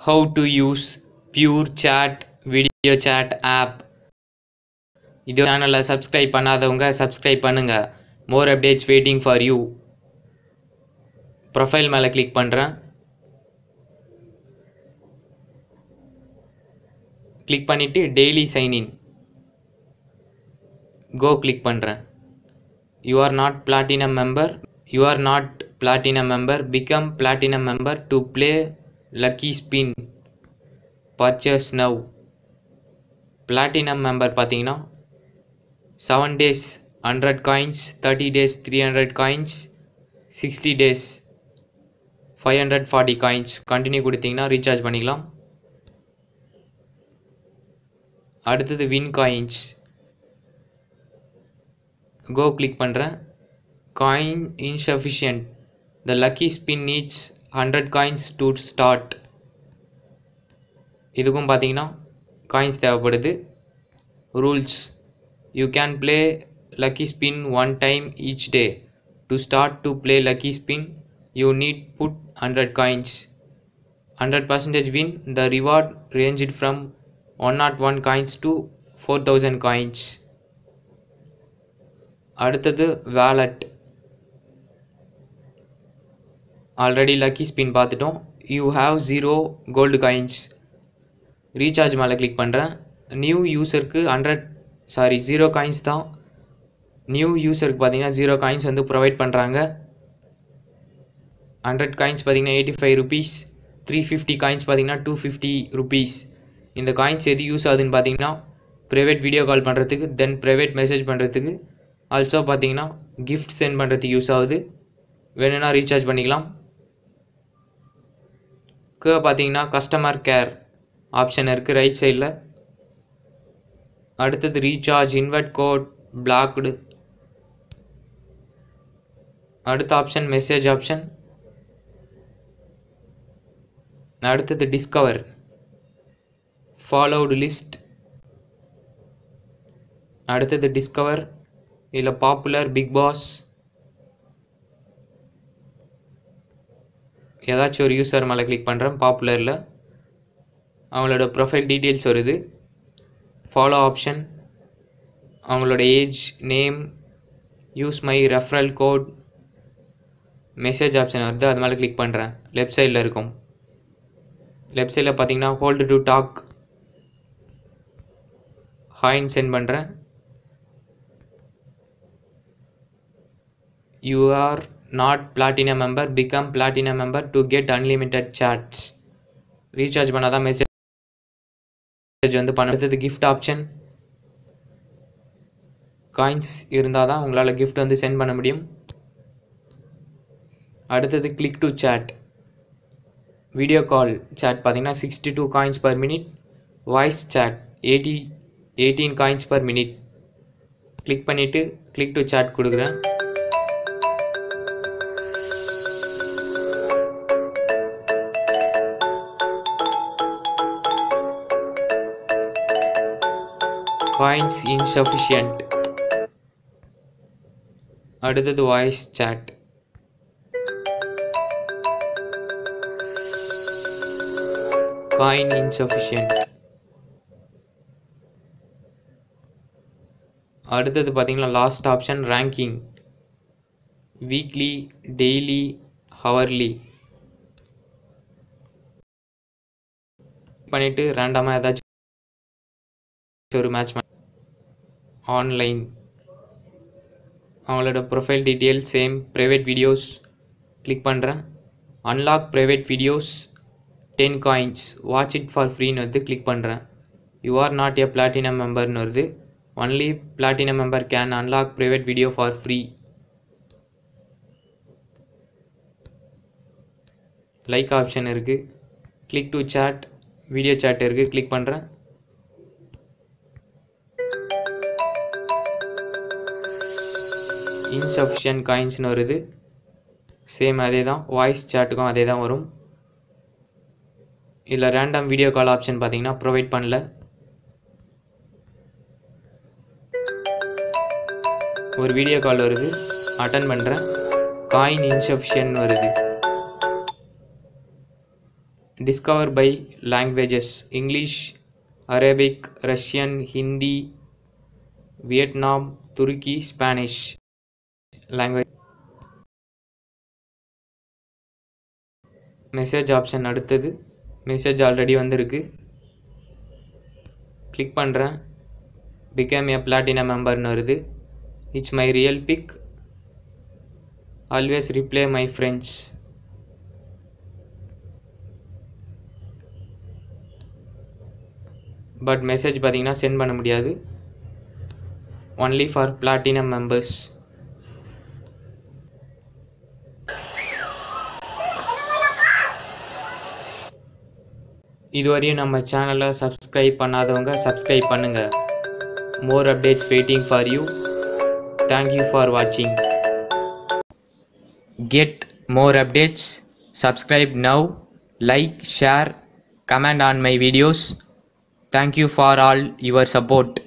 how to use pure chat video chat app இது சேனலை subscribe பண்ணாதவங்க சப்ஸ்கிரைப் பண்ணுங்க more updates waiting for you profile மேலே click பண்ணுறேன் கிளிக் பண்ணிவிட்டு டெய்லி சைன்இன் கோ கிளிக் பண்ணுறேன் you are not platinum member you are not platinum member become platinum member to play lucky spin purchase now platinum member பார்த்தீங்கன்னா seven days hundred coins thirty days three hundred coins sixty days five hundred forty coins continue கொடுத்தீங்கன்னா recharge பண்ணிக்கலாம் அடுத்தது win coins go click பண்ணுறேன் coin insufficient the lucky spin needs hundred coins to start இதுக்கும் பார்த்தீங்கன்னா coins தேவைப்படுது rules you can play lucky spin one time each day to start to play lucky spin you need put hundred coins hundred percentage win the reward ranged from one nought one coins to four thousand coins அடுத்தது wallet already lucky spin பார்த்துட்டோம் you have zero gold coins recharge மேலே click பண்ணுறேன் new யூஸருக்கு hundred sorry zero coins தான் new யூஸருக்கு பார்த்தீங்கன்னா zero coins வந்து provide பண்ணுறாங்க hundred coins பார்த்தீங்கன்னா eighty five rupees three fifty coins பார்த்தீங்கன்னா டூ ஃபிஃப்டி ருபீஸ் இந்த காயின்ஸ் எது யூஸ் ஆகுதுன்னு பார்த்தீங்கன்னா ப்ரைவேட் வீடியோ கால் பண்ணுறதுக்கு தென் ப்ரைவேட் மெசேஜ் பண்ணுறதுக்கு ஆல்சோ பார்த்தீங்கன்னா கிஃப்ட் சென்ட் பண்ணுறதுக்கு யூஸ் ஆகுது வேணும்னா ரீசார்ஜ் பண்ணிக்கலாம் கீழே பார்த்தீங்கன்னா கஸ்டமர் கேர் ஆப்ஷன் இருக்குது ரைட் சைடில் அடுத்தது ரீசார்ஜ் இன்வெர்ட் கோட் பிளாக்டு அடுத்த ஆப்ஷன் மெசேஜ் ஆப்ஷன் அடுத்தது டிஸ்கவர் ஃபாலோவுடு லிஸ்ட் அடுத்தது டிஸ்கவர் இல்லை பாப்புலர் பிக் பாஸ் ஏதாச்சும் ஒரு யூசர் மேலே கிளிக் பண்ணுறேன் பாப்புலரில் அவங்களோட ப்ரொஃபைல் டீட்டெயில்ஸ் வருது ஃபாலோ ஆப்ஷன் அவங்களோட age name use my referral code message option வருது அது மேலே கிளிக் பண்ணுறேன் லெஃப்ட் சைடில் இருக்கும் லெஃப்ட் சைடில் பார்த்தீங்கன்னா ஹோல்டு டு டாக் ஹாயின் சென்ட் பண்ணுறேன் you are not platinum member become platinum member to get unlimited chats recharge பண்ணால் தான் மெசேஜ் வந்து பண்ண அடுத்தது கிஃப்ட் ஆப்ஷன் காயின்ஸ் இருந்தால் தான் உங்களால் கிஃப்ட் வந்து சென்ட் பண்ண முடியும் அடுத்தது click to chat video call chat பார்த்தீங்கன்னா sixty two coins per minute voice chat eighty eighteen coins per minute click பண்ணிவிட்டு கிளிக் டு சேட் கொடுக்குறேன் காயின்ஸ் இன்சஃபிஷியன்ட் அடுத்தது வாய்ஸ் சேட் காயின் இன்சஃபிஷியன்ட் அடுத்தது பார்த்தீங்கன்னா last option ranking weekly daily hourly பண்ணிவிட்டு ரேண்டமாக ஏதாச்சும் ஒரு மேட்ச் ஆன்லைன் அவங்களோட profile detail same private videos click பண்ணுறேன் unlock private videos ten coins watch it for ஃப்ரீன்னு வந்து கிளிக் பண்ணுறேன் you are not a platinum மெம்பர்னு வருது only platinum member can unlock private video for free like option இருக்குது click to chat video chat இருக்குது click பண்ணுறேன் insufficient காயின்ஸ்னு வருது சேம் அதே தான் வாய்ஸ் சேட்டுக்கும் அதே தான் வரும் இதில் ரேண்டம் வீடியோ கால் ஆப்ஷன் பார்த்தீங்கன்னா ப்ரொவைட் பண்ணல ஒரு வீடியோ கால் வருது அட்டன் பண்ணுறேன் காயின் இன்சஃபிஷியன்ட் வருது discover by languages english arabic russian hindi vietnam turkey spanish language message option அடுத்தது மெசேஜ் ஆல்ரெடி வந்திருக்கு கிளிக் பண்ணுறேன் பிகம் ஏ பிளாட்டினம் மெம்பர்னு வருது it's my real pic always reply my friends but message பார்த்தீங்கன்னா send பண்ண முடியாது only for platinum members இதுவரையும் நம்ம சேனலை சப்ஸ்கிரைப் பண்ணாதவங்க சப்ஸ்கிரைப் பண்ணுங்கள் more updates waiting for you thank you for வாட்சிங் get more updates subscribe now like share comment on my videos thank you for all your support